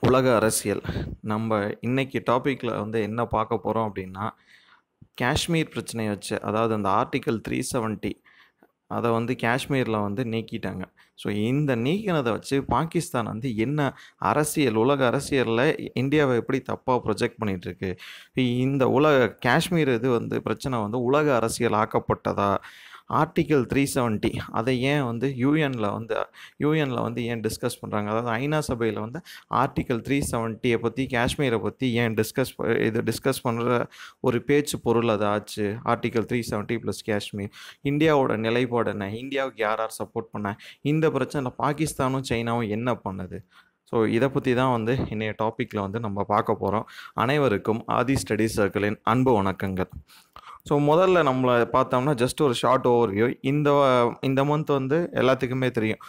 உலக அரசியல் நம்ம இன்னைக்கு டாப்பிக்கில் வந்து என்ன பார்க்க போகிறோம் அப்படின்னா காஷ்மீர் பிரச்சனையை வச்சு அதாவது அந்த ஆர்டிக்கல் த்ரீ செவன்ட்டி அதை வந்து காஷ்மீரில் வந்து நீக்கிட்டாங்க ஸோ இந்த நீக்கினதை வச்சு பாகிஸ்தான் வந்து என்ன அரசியல் உலக அரசியலில் இந்தியாவை எப்படி தப்பாக ப்ரொஜெக்ட் பண்ணிகிட்ருக்கு இந்த உலக காஷ்மீர் இது வந்து பிரச்சனை வந்து உலக அரசியல் ஆக்கப்பட்டதா ஆர்டிக்கல் த்ரீ செவன்ட்டி அதை ஏன் வந்து யூஎனில் வந்து யூஎனில் வந்து ஏன் டிஸ்கஸ் பண்ணுறாங்க அதாவது ஐநா சபையில் வந்து ஆர்டிக்கல் த்ரீ செவன்ட்டியை பற்றி காஷ்மீரை பற்றி ஏன் டிஸ்கஸ் இது டிஸ்கஸ் பண்ணுற ஒரு பேச்சு பொருள் அது ஆச்சு article three seventy plus Kashmir இந்தியாவோட நிலைப்பாடு என்ன இந்தியாவுக்கு யார் யார் சப்போர்ட் பண்ண இந்த பிரச்சனை பாகிஸ்தானும் சைனாவும் என்ன பண்ணுது ஸோ இதை பற்றி தான் வந்து இன்றைய டாப்பிக்கில் வந்து நம்ம பார்க்க போகிறோம் அனைவருக்கும் ஆதி ஸ்டடி சர்க்கிளின் அன்பு வணக்கங்கள் ஸோ முதல்ல நம்மளை பார்த்தோம்னா ஜஸ்ட் ஒரு ஷார்ட் ஓவர்வியூ இந்த இந்த மந்த் வந்து எல்லாத்துக்குமே தெரியும்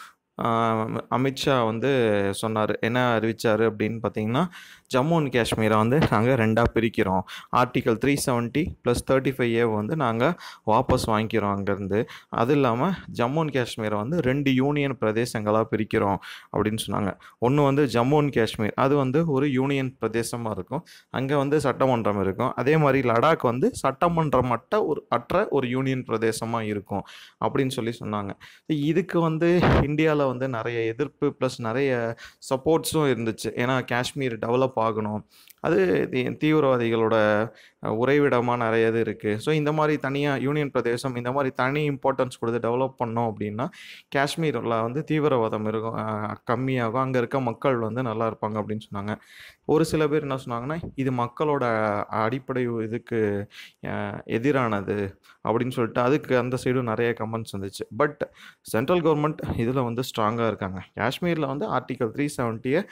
அமித்ஷா வந்து சொன்னார் என்ன அறிவித்தார் அப்படின்னு பார்த்தீங்கன்னா ஜம்மு அண்ட் காஷ்மீரை வந்து நாங்கள் ரெண்டாக பிரிக்கிறோம் article three seventy plus thirty five A வந்து நாங்கள் வாபஸ் வாங்கிக்கிறோம் அங்கேருந்து அது இல்லாமல் ஜம்மு அண்ட் காஷ்மீரை வந்து ரெண்டு யூனியன் பிரதேசங்களாக பிரிக்கிறோம் அப்படின்னு சொன்னாங்க ஒன்று வந்து ஜம்மு அண்ட் காஷ்மீர் அது வந்து ஒரு யூனியன் பிரதேசமாக இருக்கும் அங்கே வந்து சட்டமன்றம் இருக்கும் அதே மாதிரி லடாக் வந்து சட்டமன்றம் மட்ட ஒரு அற்ற ஒரு யூனியன் பிரதேசமாக இருக்கும் அப்படின்னு சொல்லி சொன்னாங்க இதுக்கு வந்து இந்தியாவில் வந்து நிறைய எதிர்ப்பு ப்ளஸ் நிறைய சப்போர்ட்ஸும் இருந்துச்சு ஏன்னா காஷ்மீர் டெவலப் ஆகணும் அது தீவிரவாதிகளோட உறைவிடமாக நிறைய இது இருக்குது ஸோ இந்த மாதிரி தனியாக யூனியன் பிரதேசம் இந்த மாதிரி தனி இம்பார்ட்டன்ஸ் கொடுத்து டெவலப் பண்ணோம் அப்படின்னா காஷ்மீரில் வந்து தீவிரவாதம் இருக்கும் கம்மியாகும் அங்கே இருக்க மக்கள் வந்து நல்லா இருப்பாங்க அப்படின்னு சொன்னாங்க ஒரு சில பேர் என்ன சொன்னாங்கன்னா இது மக்களோட அடிப்படை இதுக்கு எதிரானது அப்படின்னு சொல்லிட்டு அதுக்கு அந்த சைடும் நிறைய கமெண்ட்ஸ் வந்துச்சு பட் சென்ட்ரல் கவர்மெண்ட் இதில் வந்து ஸ்ட்ராங்காக இருக்காங்க காஷ்மீரில் வந்து ஆர்டிக்கல் த்ரீ செவன்ட்டியை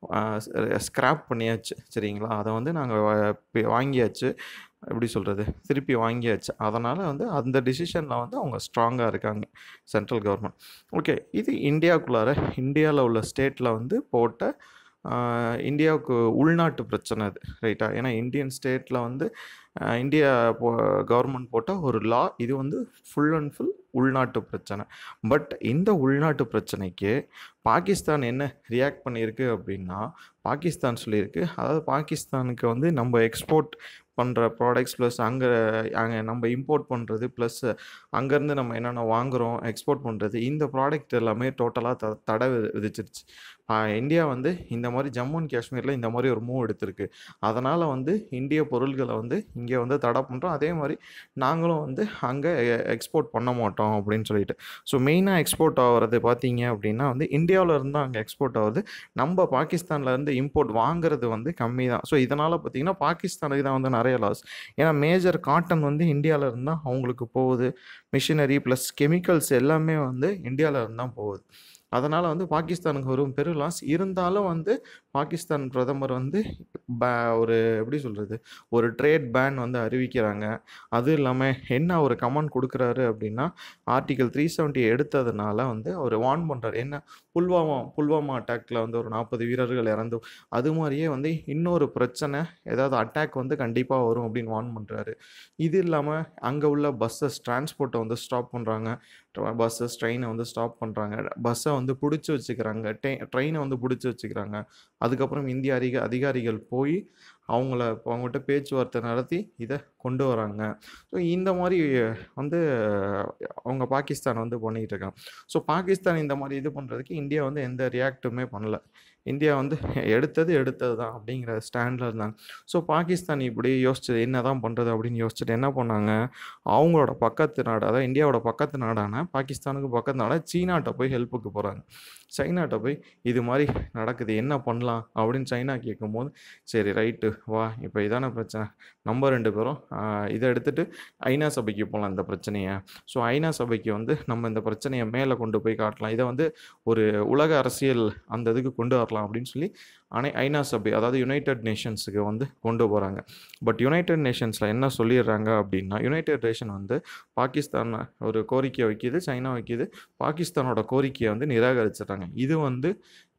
ஸ்க்ராப் பண்ணியாச்சு சரிங்களா அதை வந்து நாங்கள் வாங்கியாச்சு எப்படி சொல்கிறது திருப்பி வாங்கியாச்சு அதனால் வந்து அந்த டிசிஷனில் வந்து அவங்க ஸ்ட்ராங்காக இருக்காங்க சென்ட்ரல் கவர்மெண்ட் ஓகே இது இந்தியாவுக்குள்ளார இந்தியாவில் உள்ள ஸ்டேட்டில் வந்து போட்ட இந்தியாவுக்கு உள்நாட்டு பிரச்சனை அது ரைட்டா ஏன்னா இந்தியன் ஸ்டேட்டில் வந்து இந்தியா போ கவர்மெண்ட் போட்ட ஒரு லா இது வந்து ஃபுல் அண்ட் ஃபுல் உள்நாட்டு பிரச்சனை பட் இந்த உள்நாட்டு பிரச்சனைக்கு பாகிஸ்தான் என்ன ரியாக்ட் பண்ணியிருக்கு அப்படின்னா பாகிஸ்தான் சொல்லியிருக்கு அதாவது பாகிஸ்தானுக்கு வந்து நம்ம எக்ஸ்போர்ட் பண்ணுற ப்ராடக்ட்ஸ் ப்ளஸ் அங்கே அங்கே நம்ம இம்போர்ட் பண்ணுறது ப்ளஸ் அங்கேருந்து நம்ம என்னென்ன வாங்குகிறோம் எக்ஸ்போர்ட் பண்ணுறது இந்த ப்ராடக்ட் எல்லாமே டோட்டலாக த தடை விதிச்சிருச்சு இந்தியா வந்து இந்த மாதிரி ஜம்மு அண்ட் காஷ்மீரில் இந்த மாதிரி ஒரு மூவ் எடுத்திருக்கு அதனால் வந்து இந்திய பொருள்களை வந்து இங்கே வந்து தடை பண்ணுறோம் அதே மாதிரி நாங்களும் வந்து அங்கே எக்ஸ்போர்ட் பண்ண மாட்டோம் அப்படின்னு சொல்லிட்டு ஸோ மெயினாக எக்ஸ்போர்ட் ஆகிறது பார்த்தீங்க அப்படின்னா வந்து இந்தியாவில் இருந்து அங்கே எக்ஸ்போர்ட் ஆகுது நம்ம பாகிஸ்தான்லேருந்து இம்போர்ட் வாங்குறது வந்து கம்மி தான் ஸோ இதனால் பார்த்தீங்கன்னா பாகிஸ்தானுக்கு தான் வந்து நிறைய லாஸ் ஏன்னா மேஜர் காட்டன் வந்து இந்தியாவில் இருந்தால் அவங்களுக்கு போகுது மிஷினரி ப்ளஸ் கெமிக்கல்ஸ் எல்லாமே வந்து இந்தியாவில் இருந்தால் போகுது அதனால் வந்து பாகிஸ்தானுக்கு வரும் பெரு லாஸ் இருந்தாலும் வந்து பாகிஸ்தான் பிரதமர் வந்து பே ஒரு எப்படி சொல்கிறது ஒரு ட்ரேட் பேன் வந்து அறிவிக்கிறாங்க அதுவும் இல்லாமல் என்ன ஒரு கமெண்ட் கொடுக்குறாரு அப்படின்னா ஆர்டிகல் த்ரீ செவன்ட்டி எடுத்ததுனால வந்து அவர் வார்ன் பண்ணுறாரு என்ன புல்வாமா புல்வாமா அட்டாக்ல வந்து ஒரு நாற்பது வீரர்கள் இறந்து அது மாதிரியே வந்து இன்னொரு பிரச்சனை ஏதாவது அட்டாக் வந்து கண்டிப்பாக வரும் அப்படின்னு வார்ன் பண்ணுறாரு இது இல்லாமல் அங்கே உள்ள பஸ்ஸஸ் டிரான்ஸ்போர்ட்டை வந்து ஸ்டாப் பண்ணுறாங்க பஸ்ஸஸ் ட்ரெயினை வந்து ஸ்டாப் பண்ணுறாங்க பஸ்ஸை வந்து பிடிச்சி வச்சுக்கிறாங்க டெ ட்ரெயினை வந்து பிடிச்சி வச்சுக்கிறாங்க அதுக்கப்புறம் இந்திய அதிக அதிகாரிகள் போய் அவங்கள அவங்ககிட்ட பேச்சுவார்த்தை நடத்தி இதை கொண்டு வராங்க ஸோ இந்த மாதிரி வந்து அவங்க பாகிஸ்தான் வந்து பண்ணிகிட்டு இருக்காங்க ஸோ பாகிஸ்தான் இந்த மாதிரி இது பண்ணுறதுக்கு இந்தியா வந்து எந்த ரியாக்டுமே பண்ணல இந்தியா வந்து எடுத்தது எடுத்தது தான் அப்படிங்கிற ஸ்டாண்டில் இருந்தாங்க ஸோ பாகிஸ்தான் இப்படி யோசிச்சு என்ன தான் பண்ணுறது அப்படின்னு யோசிச்சுட்டு என்ன பண்ணாங்க அவங்களோட பக்கத்து நாடு அதாவது இந்தியாவோட பக்கத்து நாடான பாகிஸ்தானுக்கு பக்கத்து நாடாக சீனாட்ட போய் ஹெல்ப்புக்கு போகிறாங்க சைனாட்ட போய் இது மாதிரி நடக்குது என்ன பண்ணலாம் அப்படின்னு சைனா கேட்கும்போது சரி ரைட்டு வா இப்போ இதான பிரச்சனை நம்ம ரெண்டு பேரும் இதை எடுத்துகிட்டு ஐநா சபைக்கு போகலாம் இந்த பிரச்சனையை ஸோ ஐநா சபைக்கு வந்து நம்ம இந்த பிரச்சனையை மேலே கொண்டு போய் காட்டலாம் இதை வந்து ஒரு உலக அரசியல் அந்த இதுக்கு கொண்டு வரலாம் அப்படின்னு சொல்லி அனை ஐநா சபை அதாவது யுனைடெட் நேஷன்ஸுக்கு வந்து கொண்டு போகிறாங்க பட் யுனைடெட் நேஷன்ஸில் என்ன சொல்லிடுறாங்க அப்படின்னா யுனைடெட் நேஷன் வந்து பாகிஸ்தான் ஒரு கோரிக்கை வைக்கிது சைனா வைக்கிது பாகிஸ்தானோட கோரிக்கையை வந்து நிராகரிச்சிடுறாங்க இது வந்து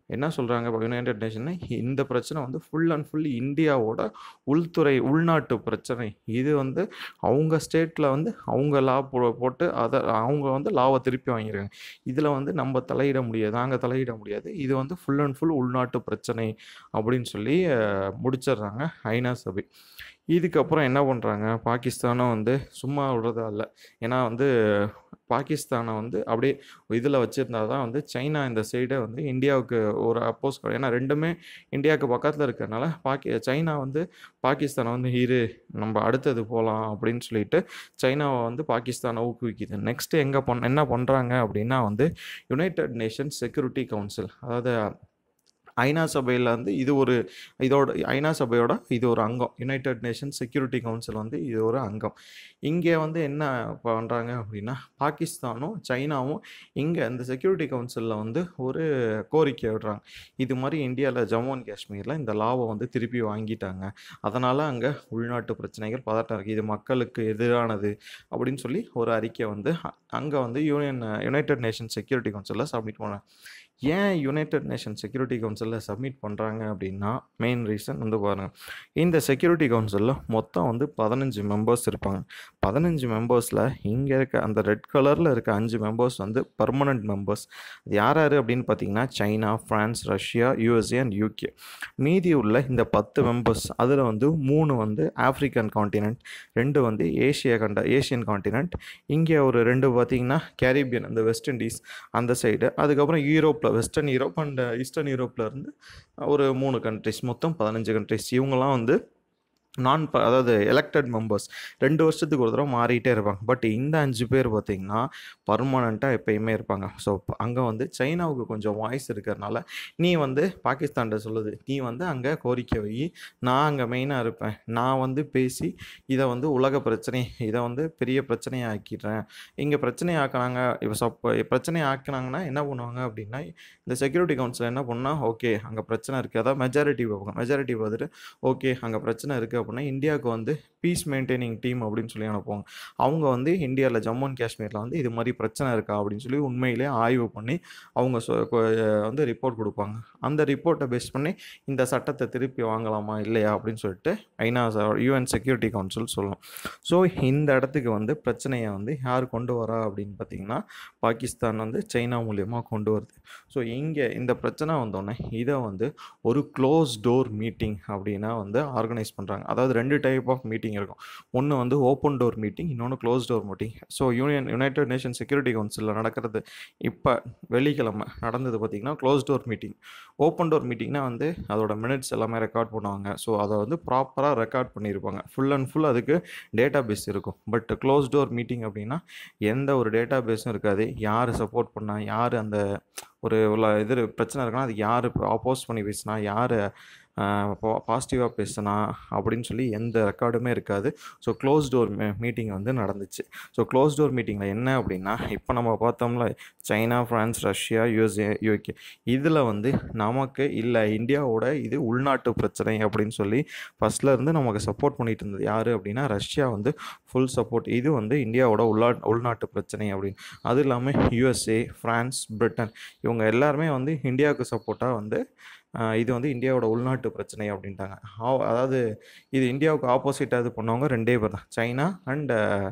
என்ன சொல்கிறாங்க யுனைடெட் நேஷன்னா இந்த பிரச்சனை வந்து ஃபுல் அண்ட் ஃபுல் இந்தியாவோட உள்துறை உள்நாட்டு பிரச்சனை இது வந்து அவங்க ஸ்டேட்டில் வந்து அவங்க லா போ போட்டு அதை அவங்க வந்து லாவை திருப்பி வாங்கியிருக்காங்க இதில் வந்து நம்ம தலையிட முடியாது நாங்கள் தலையிட முடியாது இது வந்து ஃபுல் அண்ட் ஃபுல் உள்நாட்டு பிரச்சனை அப்படின்னு சொல்லி அஹ், முடிச்சிடுறாங்க ஐநா சபை இதுக்கப்புறம் என்ன பண்ணுறாங்க பாகிஸ்தானும் வந்து சும்மா விடுறதா இல்லை ஏன்னா வந்து பாகிஸ்தானை வந்து அப்படியே இதில் வச்சுருந்தா தான் வந்து சைனா இந்த சைடை வந்து இந்தியாவுக்கு ஒரு அப்போஸ் ஏன்னா ரெண்டுமே இந்தியாவுக்கு பக்கத்தில் இருக்கிறனால பாக்கி சைனா வந்து பாகிஸ்தானை வந்து இரு நம்ம அடுத்தது போகலாம் அப்படின்னு சொல்லிட்டு சைனாவை வந்து பாகிஸ்தானை ஊக்குவிக்குது நெக்ஸ்ட் எங்கே பண் என்ன பண்ணுறாங்க அப்படின்னா வந்து யுனைடெட் நேஷன்ஸ் செக்யூரிட்டி கவுன்சில் அதாவது ஐநா சபையில் வந்து இது ஒரு இதோட ஐநா சபையோட இது ஒரு அங்கம் யுனைடெட் நேஷன் செக்யூரிட்டி கவுன்சில் வந்து இது ஒரு அங்கம் இங்கே வந்து என்ன பண்ணுறாங்க அப்படின்னா பாகிஸ்தானும் சைனாவும் இங்கே இந்த செக்யூரிட்டி கவுன்சிலில் வந்து ஒரு கோரிக்கை விடுறாங்க இது மாதிரி இந்தியாவில் ஜம்மு அண்ட் காஷ்மீரில் இந்த லாவை வந்து திருப்பி வாங்கிட்டாங்க அதனால் அங்கே உள்நாட்டு பிரச்சனைகள் பதட்டம் இருக்குது இது மக்களுக்கு எதிரானது அப்படின்னு சொல்லி ஒரு அறிக்கை வந்து அங்கே வந்து யூனியன் யுனைடெட் நேஷன் செக்யூரிட்டி கவுன்சிலில் சப்மிட் பண்ணாங்க ஏன் யுனைடெட் நேஷன் செக்யூரிட்டி கவுன்சிலில் சப்மிட் பண்ணுறாங்க அப்படின்னா மெயின் ரீசன் வந்து பாருங்கள் இந்த செக்யூரிட்டி கவுன்சிலில் மொத்தம் வந்து பதினஞ்சு மெம்பர்ஸ் இருப்பாங்க பதினஞ்சு மெம்பர்ஸில் இங்கே இருக்க அந்த ரெட் கலரில் இருக்க அஞ்சு மெம்பர்ஸ் வந்து பர்மனண்ட் மெம்பர்ஸ் அது யார் யார் அப்படின்னு பார்த்தீங்கன்னா China France Russia USA and UK மீதி உள்ள இந்த பத்து மெம்பர்ஸ் அதில் வந்து மூணு வந்து ஆஃப்ரிக்கன் காண்டினென்ட் ரெண்டு வந்து ஏஷியா கண்ட ஏஷியன் காண்டினென்ட் இங்கே ஒரு ரெண்டு பார்த்தீங்கன்னா கேரிபியன் அந்த வெஸ்ட் இண்டீஸ் அந்த சைடு அதுக்கப்புறம் யூரோப்பில் வெஸ்டர்ன் யூரோப் அண்ட் ஈஸ்டர்ன் யூரோப்பில் இருந்து ஒரு மூணு கண்ட்ரிஸ் மொத்தம் பதினஞ்சு கண்ட்ரிஸ் இவங்கெல்லாம் வந்து நான் ப அதாவது எலெக்டட் மெம்பர்ஸ் ரெண்டு வருஷத்துக்கு ஒரு தடவை மாறிட்டே இருப்பாங்க பட் இந்த அஞ்சு பேர் பார்த்திங்கன்னா பர்மனண்ட்டாக எப்பயுமே இருப்பாங்க ஸோ அங்கே வந்து சைனாவுக்கு கொஞ்சம் வாய்ஸ் இருக்கிறதுனால நீ வந்து பாகிஸ்தான்கிட்ட சொல்லுது நீ வந்து அங்கே கோரிக்கை வை நான் அங்கே மெயினாக இருப்பேன் நான் வந்து பேசி இதை வந்து உலக பிரச்சனை இதை வந்து பெரிய பிரச்சனையை ஆக்கிடுறேன் இங்கே பிரச்சனை ஆக்கினாங்க இப்போ சப்போ பிரச்சனை ஆக்கினாங்கன்னா என்ன பண்ணுவாங்க அப்படின்னா இந்த செக்யூரிட்டி கவுன்சில் என்ன பண்ணால் ஓகே அங்கே பிரச்சனை இருக்குது அதாவது மெஜாரிட்டி பார்ப்பாங்க மெஜாரிட்டி பார்த்துட்டு ஓகே அங்கே பிரச்சனை இருக்குது அப்படின்னா இந்தியாவுக்கு வந்து பீஸ் மெயின்டைனிங் டீம் அப்படின்னு சொல்லி அனுப்புவாங்க அவங்க வந்து இந்தியாவில் ஜம்மு அண்ட் காஷ்மீரில் வந்து இது மாதிரி பிரச்சனை இருக்கா அப்படின்னு சொல்லி உண்மையிலே ஆய்வு பண்ணி அவங்க சொ- கொ- வந்து ரிப்போர்ட் கொடுப்பாங்க அந்த ரிப்போர்ட்டை பேஸ் பண்ணி இந்த சட்டத்தை திருப்பி வாங்கலாமா இல்லையா அப்படின்னு சொல்லிட்டு ஐநா யூஎன் செக்யூரிட்டி கவுன்சில் சொல்லும் ஸோ இந்த இடத்துக்கு வந்து பிரச்சனையை வந்து யார் கொண்டு வரா அப்படின்னு பார்த்தீங்கன்னா பாகிஸ்தான் வந்து சைனா மூலியமாக கொண்டு வருது ஸோ இங்கே இந்த பிரச்சனை வந்தோடனே இதை வந்து ஒரு க்ளோஸ் டோர் மீட்டிங் அப்படின்னா வந்து ஆர்கனைஸ் பண்ணுறாங்க அதாவது ரெண்டு டைப் ஆஃப் மீட்டிங் இருக்கும் ஒன்று வந்து ஓப்பன் டோர் மீட்டிங் இன்னொன்று close door meeting so union united nation security கவுன்சிலில் நடக்கிறது இப்போ வெள்ளிக்கிழமை நடந்தது பார்த்திங்கன்னா close door meeting open door மீட்டிங்னா வந்து அதோட மினிட்ஸ் எல்லாமே ரெக்கார்ட் பண்ணுவாங்க ஸோ அதை வந்து ப்ராப்பராக ரெக்கார்ட் பண்ணியிருப்பாங்க ஃபுல் அண்ட் ஃபுல் அதுக்கு டேட்டா பேஸ் இருக்கும் பட் க்ளோஸ் டோர் மீட்டிங் அப்படின்னா எந்த ஒரு டேட்டா பேஸும் இருக்காது யார் சப்போர்ட் பண்ணா யார் அந்த ஒரு உள்ள இது பிரச்சனை இருக்குன்னா அதுக்கு யார் ஆப்போஸ் பண்ணி பேசினா யார் பாசிட்டிவாக பேசினா அப்படின்னு சொல்லி எந்த ரெக்கார்டுமே இருக்காது ஸோ க்ளோஸ் டோர் மீட்டிங் வந்து நடந்துச்சு ஸோ க்ளோஸ் டோர் மீட்டிங்கில் என்ன அப்படின்னா இப்போ நம்ம பார்த்தோம்ல China France Russia USA UK இதில் வந்து நமக்கு இல்லை இந்தியாவோட இது உள்நாட்டு பிரச்சனை அப்படின்னு சொல்லி ஃபஸ்ட்ல இருந்து நமக்கு சப்போர்ட் பண்ணிட்டு இருந்தது யார் அப்படின்னா ரஷ்யா வந்து ஃபுல் சப்போர்ட் இது வந்து இந்தியாவோட உள்நா உள்நாட்டு பிரச்சனை அப்படின்னு அது இல்லாமல் யூஎஸ்ஏ ஃப்ரான்ஸ் பிரிட்டன் இவங்க எல்லாருமே வந்து இந்தியாவுக்கு சப்போர்ட்டாக வந்து ஆஹ் இது வந்து இந்தியாவோட உள்நாட்டு பிரச்சனை அப்படின்ட்டாங்க ஆ- அதாவது இது இந்தியாவுக்கு ஆப்போசிட்டாக இது பண்ணவங்க ரெண்டே பேர் தான் சைனா அண்ட்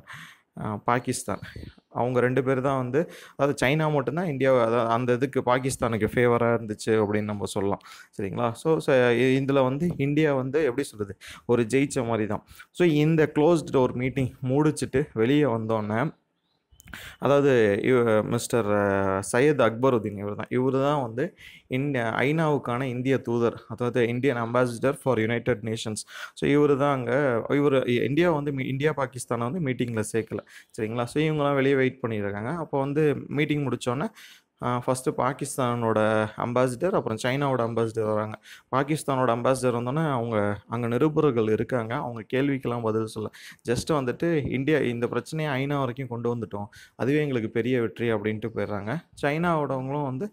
பாகிஸ்தான் அவங்க ரெண்டு பேர் தான் வந்து அதாவது சைனா மட்டும்தான் இந்தியா அதாவது அந்த இதுக்கு பாகிஸ்தானுக்கு ஃபேவராக இருந்துச்சு அப்படின்னு நம்ம சொல்லலாம் சரிங்களா ஸோ இதில் வந்து இந்தியா வந்து எப்படி சொல்கிறது ஒரு ஜெயிச்ச மாதிரி தான் ஸோ இந்த க்ளோஸ்ட் டோர் மீட்டிங் முடிச்சிட்டு வெளியே வந்தோன்னே அதாவது மிஸ்டர் சையத் அக்பருதீன் இவர் தான் இவர் தான் வந்து இந்திய ஐநாவுக்கான இந்திய தூதர் அதாவது Indian ambassador for united nations so இவர் தான் அங்கே இவர் இந்தியா வந்து மீ- இந்தியா பாகிஸ்தானை வந்து மீட்டிங்கில் சேர்க்கல சரிங்களா ஸோ இவங்கெல்லாம் வெளியே வெயிட் பண்ணியிருக்காங்க அப்போ வந்து மீட்டிங் முடித்தோன்னே ஃபஸ்ட்டு பாகிஸ்தானோட அம்பாசிடர் அப்புறம் சைனாவோட அம்பாசிடர் வராங்க பாகிஸ்தானோட அம்பாசிடர் வந்தோன்னே அவங்க அங்கே நிருபர்கள் இருக்காங்க அவங்க கேள்விக்கெல்லாம் பதில் சொல்ல ஜஸ்ட் வந்துட்டு இந்தியா இந்த பிரச்சனையை ஐநா வரைக்கும் கொண்டு வந்துட்டோம் அதுவே எங்களுக்கு பெரிய வெற்றி அப்படின்ட்டு போயிடுறாங்க சைனாவோடவங்களும் வந்து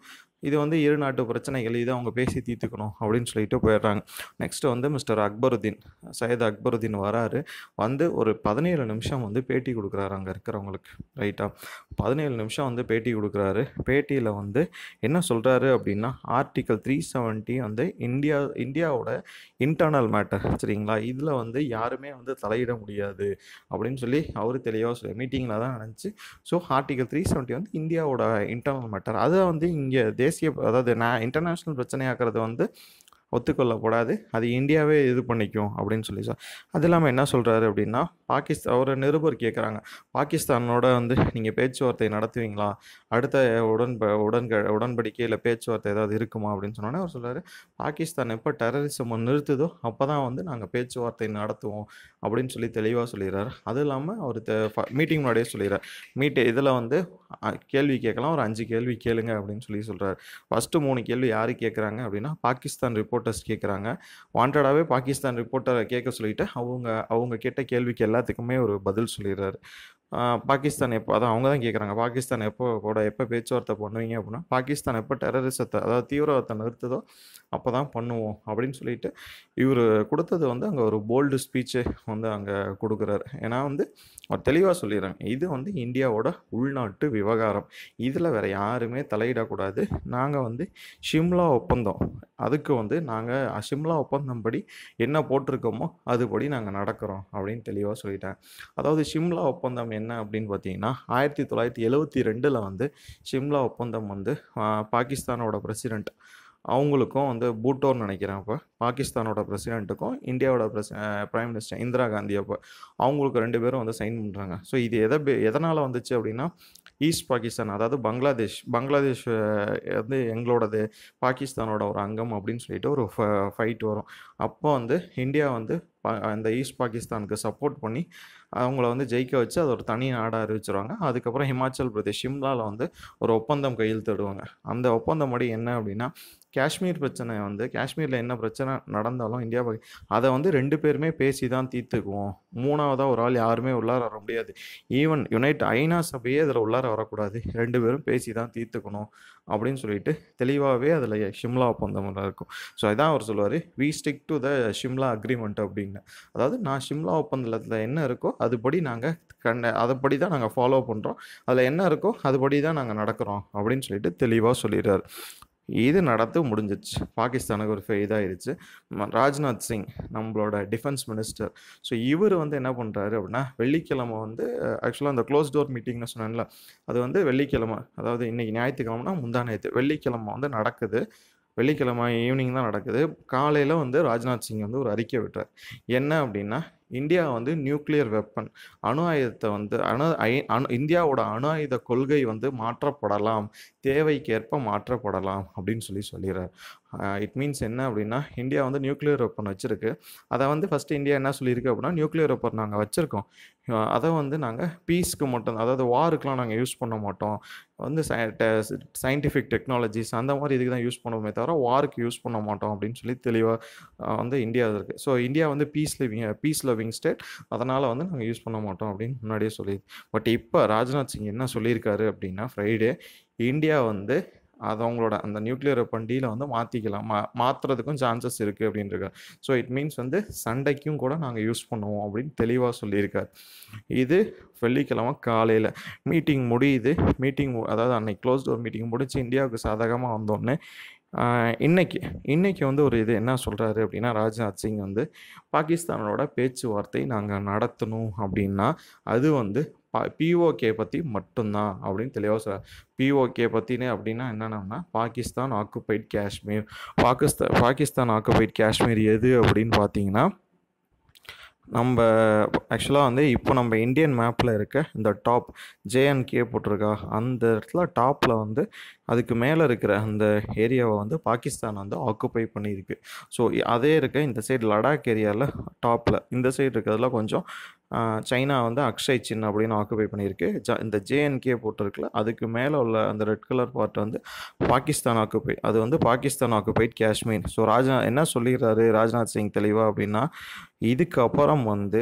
இது வந்து இரு நாட்டு பிரச்சனைகள் இதை அவங்க பேசி தீர்த்துக்கணும் அப்படின்னு சொல்லிட்டு போயிடுறாங்க நெக்ஸ்ட் வந்து மிஸ்டர் அக்பருதீன் சையத் அக்பருதீன் வராரு வந்து ஒரு பதினேழு நிமிஷம் வந்து பேட்டி கொடுக்குறாரு அங்கே இருக்கிறவங்களுக்கு ரைட்டா பதினேழு நிமிஷம் வந்து பேட்டி கொடுக்குறாரு பேட்டியில் வந்து என்ன சொல்கிறாரு அப்படின்னா ஆர்டிக்கல் த்ரீ செவன்ட்டி வந்து இந்தியா இந்தியாவோட இன்டர்னல் மேட்டர் சரிங்களா இதில் வந்து யாருமே வந்து தலையிட முடியாது அப்படின்னு சொல்லி அவர் தெளிவாக சொல்லி மீட்டிங்கில் தான் நினச்சி ஸோ ஆர்டிகல் த்ரீ செவன்ட்டி வந்து இந்தியாவோட இன்டர்னல் மேட்டர் அதை வந்து இங்கே தேசிய அதாவது நான் இன்டர்நேஷ்னல் பிரச்சனையாக்குறது வந்து ஒத்துக்கொள்ளக்கூடாது அது இந்தியாவே இது பண்ணிக்கும் அப்படின்னு சொல்லி சொல் அது இல்லாமல் என்ன சொல்கிறாரு அப்படின்னா பாகிஸ்தான் ஒரு நிருபர் கேட்குறாங்க பாகிஸ்தானோட வந்து நீங்கள் பேச்சுவார்த்தை நடத்துவீங்களா அடுத்த உடன்ப உடன்க உடன்படிக்கை இல்லை பேச்சுவார்த்தை ஏதாவது இருக்குமா அப்படின்னு சொன்னோன்னே அவர் சொல்கிறாரு பாகிஸ்தான் எப்போ டெரரிசம் நிறுத்துதோ அப்போ தான் வந்து நாங்கள் பேச்சுவார்த்தை நடத்துவோம் அப்படின்னு சொல்லி தெளிவாக சொல்லிடுறாரு அது இல்லாமல் அவர் மீட்டிங் முன்னாடியே சொல்லிடுறார் மீட்டு இதில் வந்து அ, கேள்வி கேட்கலாம் ஒரு அஞ்சு கேள்வி கேளுங்க அப்படின்னு சொல்லி சொல்கிறார் ஃபஸ்ட்டு மூணு கேள்வி யார் கேட்குறாங்க அப்படின்னா பாகிஸ்தான் ரிப்போர்ட்டர்ஸ் கேட்குறாங்க வாண்டடாகவே பாகிஸ்தான் ரிப்போர்ட்டரை கேட்க சொல்லிட்டு அவங்க அவங்க கேட்ட கேள்விக்கு எல்லாத்துக்குமே ஒரு பதில் சொல்லிடுறாரு ஆஹ் பாகிஸ்தான் எப்போ அதான் அவங்க தான் கேட்குறாங்க பாகிஸ்தான் எப்போ கூட எப்போ பேச்சுவார்த்தை பண்ணுவீங்க அப்படின்னா பாகிஸ்தான் எப்போ டெரரிசத்தை அதாவது தீவிரவாதத்தை நிறுத்துதோ அப்போ தான் பண்ணுவோம் அப்படின்னு சொல்லிட்டு இவர் கொடுத்தது வந்து அங்கே ஒரு போல்டு ஸ்பீச்சு வந்து அங்கே கொடுக்குறாரு ஏன்னா வந்து அவர் தெளிவாக சொல்லிடுறாங்க இது வந்து இந்தியாவோட உள்நாட்டு விவகாரம் இதில் வேறு யாருமே தலையிடக்கூடாது நாங்கள் வந்து ஷிம்லா ஒப்பந்தம் அதுக்கு வந்து நாங்கள் ஷிம்லா ஒப்பந்தம் படி என்ன போட்டிருக்கோமோ அதுபடி நாங்கள் நடக்கிறோம் அப்படின்னு தெளிவாக சொல்லிட்டாங்க அதாவது ஷிம்லா ஒப்பந்தம் என்ன அப்படின்னு பார்த்தீங்கன்னா ஆயிரத்தி தொள்ளாயிரத்தி எழுவத்தி ரெண்டில் வந்து ஷிம்லா ஒப்பந்தம் வந்து ஆஹ், பாகிஸ்தானோட பிரசிடெண்ட் அவங்களுக்கும் வந்து பூட்டோன்னு நினைக்கிறேன் அப்போ பாகிஸ்தானோட பிரசிடெண்ட்டுக்கும் இந்தியாவோட பிரசி பிரைம் மினிஸ்டர் இந்திரா காந்தி அப்போ அவங்களுக்கு ரெண்டு பேரும் வந்து சைன் பண்ணுறாங்க ஸோ இது எதை பே- எதனால் வந்துச்சு அப்படின்னா ஈஸ்ட் பாகிஸ்தான் அதாவது பங்களாதேஷ் பங்களாதேஷ் அஹ், வந்து எங்களோடது பாகிஸ்தானோட ஒரு அங்கம் அப்படின்னு சொல்லிட்டு ஒரு ஃபைட் வரும் அப்போ வந்து இந்தியா வந்து ப- அந்த ஈஸ்ட் பாகிஸ்தானுக்கு சப்போர்ட் பண்ணி அவங்கள வந்து ஜெயிக்க வச்சு அது ஒரு தனி நாடாக அறிவிச்சிருவாங்க அதுக்கப்புறம் ஹிமாச்சல் பிரதேஷ் ஷிம்லாவில் வந்து ஒரு ஒப்பந்தம் கையெழுத்திடுவாங்க அந்த ஒப்பந்தம் படி என்ன அப்படின்னா காஷ்மீர் பிரச்சனை வந்து காஷ்மீரில் என்ன பிரச்சனை நடந்தாலும் இந்தியா பாகி- அதை வந்து ரெண்டு பேருமே பேசி தான் தீர்த்துக்குவோம் மூணாவதாக ஒரு ஆள் யாருமே உள்ளார வர முடியாது ஈவன் யுனைட் ஐநா சபையே அதில் உள்ளார வரக்கூடாது ரெண்டு பேரும் பேசி தான் தீர்த்துக்கணும் அப்படின்னு சொல்லிட்டு தெளிவாகவே அதில் ஷிம்லா ஒப்பந்தம் இருக்கும் ஸோ இதான் அவர் சொல்லுவார் we stick to the Shimla agreement அப்படின்னு அதாவது நான் ஷிம்லா ஒப்பந்தத்தில் என்ன இருக்கோ அதுபடி நாங்கள் கண்ட அதுபடி தான் நாங்கள் ஃபாலோ பண்ணுறோம் அதில் என்ன இருக்கோ அதுபடி தான் நாங்கள் நடக்கிறோம் அப்படின்னு சொல்லிட்டு தெளிவாக சொல்லிடுறாரு இது நடந்து முடிஞ்சிச்சு பாகிஸ்தானுக்கு ஒரு இதாயிருச்சு ம- ராஜ்நாத் சிங் நம்மளோட டிஃபென்ஸ் மினிஸ்டர் ஸோ இவர் வந்து என்ன பண்ணுறாரு அப்படின்னா வெள்ளிக்கிழமை வந்து ஆக்சுவலாக அந்த க்ளோஸ் டோர் மீட்டிங்னு சொன்னேன்ல அது வந்து வெள்ளிக்கிழமை அதாவது இன்னைக்கு ஞாயிற்றுக்கிழமைனா முந்தா ஞாயிற்று வெள்ளிக்கிழமை வந்து நடக்குது வெள்ளிக்கிழமை ஈவினிங் தான் நடக்குது காலையில் வந்து ராஜ்நாத் சிங் வந்து ஒரு அறிக்கை விட்டார் என்ன அப்படின்னா இந்தியா வந்து நியூக்ளியர் வெப்பன் அணு ஆயுதத்தை வந்து அணு ஐ- அணு இந்தியாவோட அணு ஆயுத கொள்கை வந்து மாற்றப்படலாம் தேவைக்கேற்ப மாற்றப்படலாம் அப்படின்னு சொல்லி சொல்லிடுறார் இட் மீன்ஸ் என்ன அப்படின்னா இந்தியா வந்து நியூக்ளியர் வெப்பன் வச்சுருக்கு அதை வந்து ஃபஸ்ட்டு இந்தியா என்ன சொல்லியிருக்கு அப்படின்னா நியூக்ளியர் வெப்பன் நாங்கள் வச்சுருக்கோம் அதை வந்து நாங்கள் பீஸ்க்கு மட்டும் அதாவது வாருக்கெலாம் நாங்கள் யூஸ் பண்ண மாட்டோம் வந்து சயின்டிஃபிக் டெக்னாலஜிஸ் அந்த மாதிரி இதுக்கு தான் யூஸ் பண்ணுவோமே தவிர வாருக்கு யூஸ் பண்ண மாட்டோம் அப்படின்னு சொல்லி தெளிவாக வந்து இந்தியா இருக்குது ஸோ இந்தியா வந்து peace living peace loving state அதனால் வந்து நாங்கள் யூஸ் பண்ண மாட்டோம் அப்படின்னு முன்னாடியே சொல்லி பட் இப்போ ராஜ்நாத் சிங் என்ன சொல்லியிருக்காரு அப்படின்னா ஃப்ரைடே இந்தியா வந்து அது அவங்களோட அந்த நியூக்ளியர் வெப்பன் டீலை வந்து மாற்றிக்கலாம் மா மாற்றுறதுக்கும் சான்சஸ் இருக்குது அப்படின்ட்டுருக்காரு ஸோ இட் மீன்ஸ் வந்து சண்டைக்கும் கூட நாங்கள் யூஸ் பண்ணுவோம் அப்படின்னு தெளிவாக சொல்லியிருக்காரு இது வெள்ளிக்கிழமை காலையில் மீட்டிங் முடியுது மீட்டிங் அதாவது அன்னைக்கு க்ளோஸ் டோர் மீட்டிங் முடிச்சு இந்தியாவுக்கு சாதகமாக வந்தோடனே ஆஹ் இன்னைக்கு இன்னைக்கு வந்து ஒரு இது என்ன சொல்கிறாரு அப்படின்னா ராஜ்நாத் சிங் வந்து பாகிஸ்தானோட பேச்சுவார்த்தை நாங்கள் நடத்தணும் அப்படின்னா அது வந்து பிஓகே பற்றி மட்டும்தான் அப்படின்னு தெளிவாக சொல்கிறார் பிஓகே பற்றினே அப்படின்னா என்னென்னா பாகிஸ்தான் ஆக்குபைட் காஷ்மீர் பாகிஸ்தான் பாகிஸ்தான் ஆக்குபைட் காஷ்மீர் எது அப்படின்னு பார்த்தீங்கன்னா நம்ம ஆக்சுவலாக வந்து இப்போ நம்ம இந்தியன் மேப்பில் இருக்க இந்த டாப் ஜேஎன்கே போட்டிருக்கா அந்த இடத்துல டாப்பில் வந்து அதுக்கு மேலே இருக்கிற அந்த ஏரியாவை வந்து பாகிஸ்தான் வந்து ஆக்குப்பை பண்ணியிருக்கு ஸோ அதே இருக்க இந்த சைடு லடாக் ஏரியாவில் டாப்பில் இந்த சைடு இருக்கிறதுல கொஞ்சம் ஆஹ், சைனா வந்து அக்ஷய் சின் அப்படின்னு ஆக்குப்பை பண்ணியிருக்கு ஜ இந்த ஜேஎன்கே போட்டிருக்குல அதுக்கு மேலே உள்ள அந்த ரெட் கலர் பார்ட் வந்து பாகிஸ்தான் ஆக்குப்பை அது வந்து பாகிஸ்தான் ஆக்குபைட் காஷ்மீர் ஸோ ராஜா என்ன சொல்லிடுறாரு ராஜ்நாத் சிங் தெளிவாக அப்படின்னா இதுக்கப்புறம் வந்து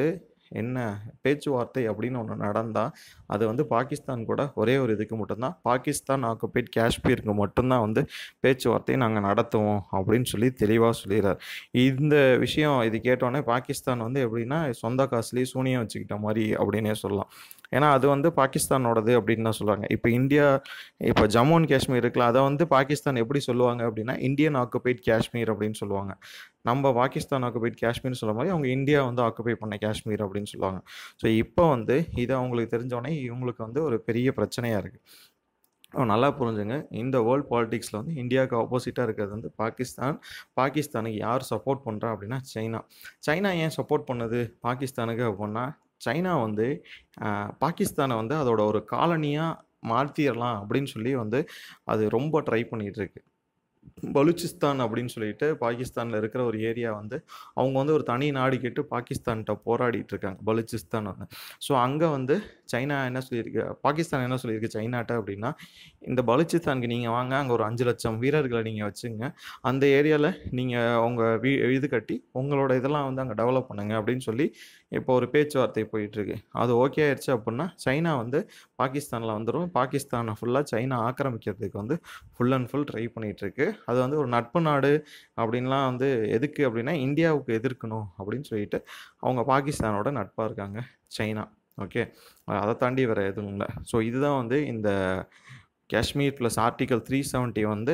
என்ன பேச்சுவார்த்தை அப்படின்னு ஒன்று நடந்தால் அது வந்து பாகிஸ்தான் கூட ஒரே ஒரு இதுக்கு மட்டும்தான் பாகிஸ்தான் ஆக்குபைட் காஷ்மீருக்கு மட்டும்தான் வந்து பேச்சுவார்த்தை நாங்கள் நடத்துவோம் அப்படின்னு சொல்லி தெளிவாக சொல்லிடுறார் இந்த விஷயம் இது கேட்டோன்னே பாகிஸ்தான் வந்து எப்படின்னா சொந்த காசுலேயே சூனியம் வச்சுக்கிட்ட மாதிரி அப்படின்னே சொல்லலாம் ஏன்னா அது வந்து பாகிஸ்தானோடது அப்படின்னு தான் சொல்லுவாங்க இப்போ இந்தியா இப்போ ஜம்மு அண்ட் காஷ்மீர் இருக்குல்ல அதை வந்து பாகிஸ்தான் எப்படி சொல்லுவாங்க அப்படின்னா இந்தியன் ஆக்குபைட் காஷ்மீர் அப்படின்னு சொல்லுவாங்க நம்ம பாகிஸ்தான் ஆக்குபைட் காஷ்மீர்னு சொல்ல மாதிரி அவங்க இந்தியா வந்து ஆக்குபை பண்ண காஷ்மீர் அப்படின்னு சொல்லுவாங்க ஸோ இப்போ வந்து இது அவங்களுக்கு தெரிஞ்சோடனே இவங்களுக்கு வந்து ஒரு பெரிய பிரச்சனையாக இருக்குது நல்லா புரிஞ்சுங்க இந்த வேர்ல்ட் பாலிடிக்ஸில் வந்து இந்தியாவுக்கு ஆப்போசிட்டாக இருக்கிறது வந்து பாகிஸ்தான் பாகிஸ்தானுக்கு யார் சப்போர்ட் பண்ணுறா அப்படின்னா சைனா சைனா ஏன் சப்போர்ட் பண்ணுது பாகிஸ்தானுக்கு அப்படின்னா சைனா வந்து பாகிஸ்தானை வந்து அதோட ஒரு காலனியாக மாற்றிடலாம் அப்படின்னு சொல்லி வந்து அது ரொம்ப ட்ரை பண்ணிகிட்டு இருக்கு பலுச்சிஸ்தான் அப்படின்னு சொல்லிட்டு பாகிஸ்தானில் இருக்கிற ஒரு ஏரியா வந்து அவங்க வந்து ஒரு தனி நாடு கேட்டு பாகிஸ்தான்கிட்ட போராடிட்டு இருக்காங்க பலுச்சிஸ்தான் வந்து ஸோ அங்கே வந்து சைனா என்ன சொல்லியிருக்கு பாகிஸ்தான் என்ன சொல்லியிருக்கு சைனாட்ட அப்படின்னா இந்த பலுச்சிஸ்தானுக்கு நீங்கள் வாங்க அங்கே ஒரு அஞ்சு லட்சம் வீரர்களை நீங்கள் வச்சுங்க அந்த ஏரியாவில் நீங்கள் உங்கள் வீ இது கட்டி உங்களோட இதெல்லாம் வந்து அங்கே டெவலப் பண்ணுங்க அப்படின்னு சொல்லி இப்போ ஒரு பேச்சுவார்த்தை போயிட்டுருக்கு அது ஓகே ஆயிடுச்சு அப்படின்னா சைனா வந்து பாகிஸ்தானில் வந்துடும் பாகிஸ்தானை ஃபுல்லாக சைனா ஆக்கிரமிக்கிறதுக்கு வந்து ஃபுல் அண்ட் ஃபுல் ட்ரை பண்ணிகிட்ருக்கு அது வந்து ஒரு நட்பு நாடு அப்படின்லாம் வந்து எதுக்கு அப்படின்னா இந்தியாவுக்கு எதிர்க்கணும் அப்படின்னு சொல்லிட்டு அவங்க பாகிஸ்தானோட நட்பாக இருக்காங்க சைனா ஓகே அதை தாண்டி வேறு எதுவும் இல்லை ஸோ இதுதான் வந்து இந்த Kashmir plus article three seventy வந்து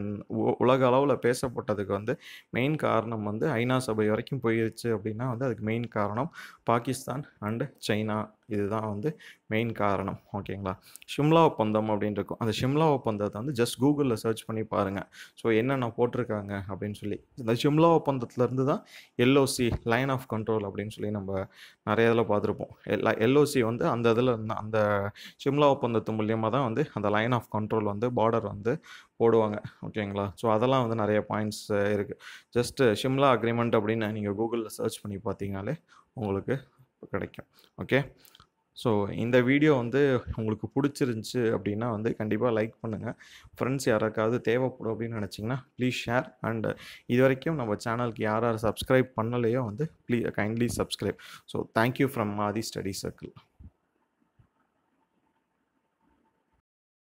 உலக அளவில் பேசப்பட்டதுக்கு வந்து மெயின் காரணம் வந்து ஐநா சபை வரைக்கும் போயிருச்சு அப்படின்னா வந்து அதுக்கு மெயின் காரணம் பாகிஸ்தான் அண்டு சைனா இதுதான் வந்து மெயின் காரணம் ஓகேங்களா ஷிம்லா ஒப்பந்தம் அப்படின்னு இருக்கும் அந்த ஷிம்லா ஒப்பந்தத்தை வந்து ஜஸ்ட் கூகுளில் சர்ச் பண்ணி பாருங்கள் ஸோ என்னென்ன போட்டிருக்காங்க அப்படின்னு சொல்லி இந்த ஷிம்லா ஒப்பந்தத்துலேருந்து தான் எல்ஓசி லைன் ஆஃப் கண்ட்ரோல் அப்படின்னு சொல்லி நம்ம நிறைய இதில் பார்த்துருப்போம் எல்லா எல்ஓசி வந்து அந்த இதில் அந்த ஷிம்லா ஒப்பந்தத்து மூலியமாக தான் வந்து அந்த லைன் ஆஃப் கண்ட்ரோல் வந்து பார்டர் வந்து போடுவாங்க ஓகேங்களா ஸோ அதெல்லாம் வந்து நிறைய பாயிண்ட்ஸ் இருக்குது ஜஸ்ட்டு ஷிம்லா அக்ரிமெண்ட் அப்படின்னு நீங்கள் கூகுளில் சர்ச் பண்ணி பார்த்தீங்கனாலே உங்களுக்கு கிடைக்கும் ஓகே ஸோ இந்த வீடியோ வந்து உங்களுக்கு பிடிச்சிருந்துச்சி அப்படின்னா வந்து கண்டிப்பாக லைக் பண்ணுங்கள் ஃப்ரெண்ட்ஸ் யாராக்காவது தேவைப்படும் அப்படின்னு நினச்சிங்கன்னா ப்ளீஸ் ஷேர் அண்ட் இது வரைக்கும் நம்ம சேனலுக்கு யார் யார் சப்ஸ்கிரைப் பண்ணலையோ வந்து please kindly subscribe so thank you from Aadhi Study circle